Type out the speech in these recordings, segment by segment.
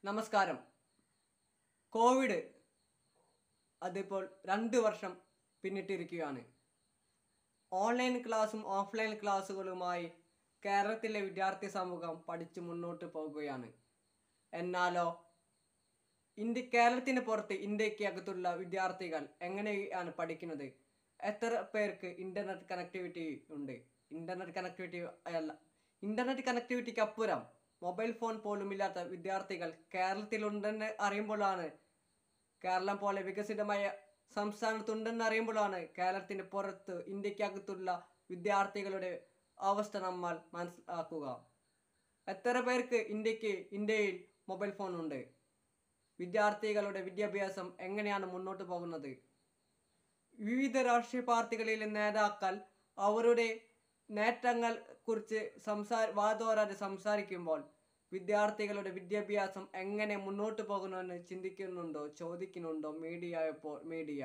നമസ്കാരം കോവിഡ് അതിപ്പോൾ രണ്ട് വർഷം പിന്നിട്ടിരിക്കുകയാണ് ഓൺലൈൻ ക്ലാസ്സും ഓഫ്ലൈൻ ക്ലാസ്സുകളുമായി കേരളത്തിലെ വിദ്യാർത്ഥി സമൂഹം പഠിച്ചു മുന്നോട്ട് പോകുകയാണ് എന്നാലോ ഇന്ത്യ കേരളത്തിന് പുറത്ത് ഇന്ത്യക്ക് അകത്തുള്ള വിദ്യാർത്ഥികൾ എങ്ങനെയാണ് പഠിക്കുന്നത് എത്ര പേർക്ക് ഇന്റർനെറ്റ് കണക്ടിവിറ്റി ഉണ്ട് ഇന്റർനെറ്റ് കണക്ടിവിറ്റി അല്ല ഇന്റർനെറ്റ് കണക്ടിവിറ്റിക്ക് അപ്പുറം മൊബൈൽ ഫോൺ പോലും ഇല്ലാത്ത വിദ്യാർത്ഥികൾ കേരളത്തിലുണ്ടെന്ന് അറിയുമ്പോഴാണ് കേരളം പോലെ വികസിതമായ സംസ്ഥാനത്തുണ്ടെന്ന് അറിയുമ്പോഴാണ് കേരളത്തിന് പുറത്ത് ഇന്ത്യക്കകത്തുള്ള വിദ്യാർത്ഥികളുടെ അവസ്ഥ നമ്മൾ മനസ്സിലാക്കുക എത്ര പേർക്ക് ഇന്ത്യക്ക് ഇന്ത്യയിൽ മൊബൈൽ ഫോൺ ഉണ്ട് വിദ്യാർത്ഥികളുടെ വിദ്യാഭ്യാസം എങ്ങനെയാണ് മുന്നോട്ട് പോകുന്നത് വിവിധ രാഷ്ട്രീയ പാർട്ടികളിലെ നേതാക്കൾ അവരുടെ നേട്ടങ്ങൾ കുറിച്ച് സംസാ വാതോരാതെ സംസാരിക്കുമ്പോൾ വിദ്യാർത്ഥികളുടെ വിദ്യാഭ്യാസം എങ്ങനെ മുന്നോട്ട് പോകുന്നുവെന്ന് ചിന്തിക്കുന്നുണ്ടോ ചോദിക്കുന്നുണ്ടോ മീഡിയ ഇപ്പോൾ മീഡിയ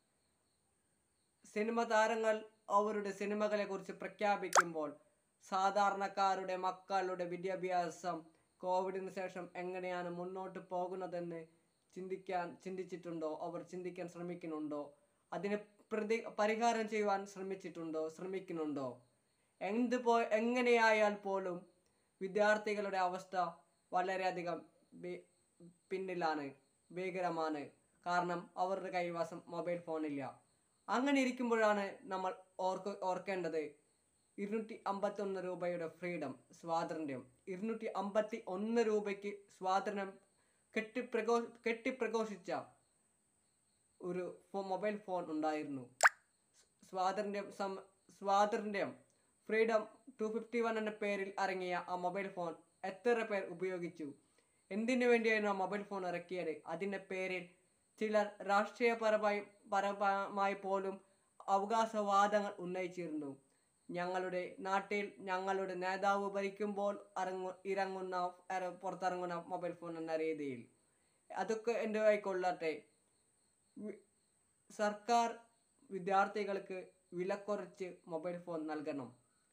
സിനിമ താരങ്ങൾ അവരുടെ സിനിമകളെ കുറിച്ച് പ്രഖ്യാപിക്കുമ്പോൾ സാധാരണക്കാരുടെ മക്കളുടെ വിദ്യാഭ്യാസം കോവിഡിന് ശേഷം എങ്ങനെയാണ് മുന്നോട്ട് പോകുന്നതെന്ന് ചിന്തിക്കാൻ ചിന്തിച്ചിട്ടുണ്ടോ അവർ ചിന്തിക്കാൻ ശ്രമിക്കുന്നുണ്ടോ അതിന് പ്രതി പരിഹാരം ചെയ്യുവാൻ ശ്രമിച്ചിട്ടുണ്ടോ ശ്രമിക്കുന്നുണ്ടോ എന്ത് പോ എങ്ങനെയായാൽ പോലും വിദ്യാർത്ഥികളുടെ അവസ്ഥ വളരെയധികം ബി- പിന്നിലാണ് ഭീകരമാണ് കാരണം അവരുടെ കൈവശം മൊബൈൽ ഫോണില്ല അങ്ങനെ ഇരിക്കുമ്പോഴാണ് നമ്മൾ ഓർക്ക് ഓർക്കേണ്ടത് ഇരുന്നൂറ്റി അമ്പത്തി ഒന്ന് രൂപയുടെ ഫ്രീഡം സ്വാതന്ത്ര്യം ഇരുന്നൂറ്റി അമ്പത്തി ഒന്ന് രൂപയ്ക്ക് സ്വാതന്ത്ര്യം കെട്ടിപ്രകോ കെട്ടിപ്രഘോഷിച്ച ഒരു ഫോ- മൊബൈൽ ഫോൺ ഉണ്ടായിരുന്നു സ്വാതന്ത്ര്യം സം സ്വാതന്ത്ര്യം ഫ്രീഡം ടു ഫിഫ്റ്റി വൺ എന്ന പേരിൽ ഇറങ്ങിയ ആ മൊബൈൽ ഫോൺ എത്ര പേർ ഉപയോഗിച്ചു എന്തിനു വേണ്ടിയായിരുന്നു ആ മൊബൈൽ ഫോൺ ഇറക്കിയത് അതിൻ്റെ പേരിൽ ചിലർ രാഷ്ട്രീയപരമായി പരമായി പോലും അവകാശവാദങ്ങൾ ഉന്നയിച്ചിരുന്നു ഞങ്ങളുടെ നാട്ടിൽ ഞങ്ങളുടെ നേതാവ് ഭരിക്കുമ്പോൾ ഇറങ്ങു ഇറങ്ങുന്ന ഇറ- പുറത്തിറങ്ങുന്ന മൊബൈൽ ഫോൺ എന്ന രീതിയിൽ അതൊക്കെ എൻ്റെ ആയിക്കൊള്ളട്ടെ വി- സർക്കാർ വിദ്യാർത്ഥികൾക്ക് വിലക്കുറച്ച് മൊബൈൽ ഫോൺ നൽകണം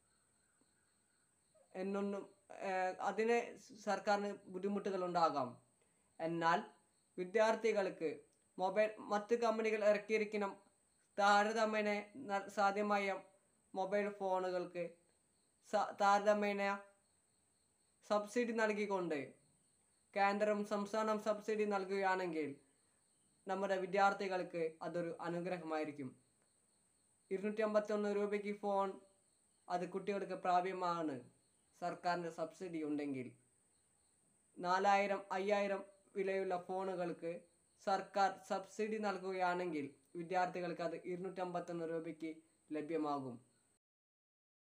എന്നൊന്നും ഏഹ്, അതിന് സർക്കാരിന് ബുദ്ധിമുട്ടുകൾ ഉണ്ടാകാം എന്നാൽ വിദ്യാർത്ഥികൾക്ക് മൊബൈൽ മറ്റ് കമ്പനികൾ ഇറക്കിയിരിക്കുന്ന താരതമ്യേന ന- സാധ്യമായ മൊബൈൽ ഫോണുകൾക്ക് സ- താരതമ്യേന സബ്സിഡി നൽകിക്കൊണ്ട് കേന്ദ്രം സംസ്ഥാനം സബ്സിഡി നൽകുകയാണെങ്കിൽ നമ്മുടെ വിദ്യാർത്ഥികൾക്ക് അതൊരു അനുഗ്രഹമായിരിക്കും ഇരുന്നൂറ്റി അമ്പത്തി ഒന്ന് രൂപയ്ക്ക് ഫോൺ അത് കുട്ടികൾക്ക് പ്രാപ്യമാണ് സർക്കാരിൻ്റെ സബ്സിഡി ഉണ്ടെങ്കിൽ നാലായിരം അയ്യായിരം വിലയുള്ള ഫോണുകൾക്ക് സർക്കാർ സബ്സിഡി നൽകുകയാണെങ്കിൽ വിദ്യാർത്ഥികൾക്ക് അത് ഇരുന്നൂറ്റി അമ്പത്തൊന്ന് രൂപയ്ക്ക് ലഭ്യമാകും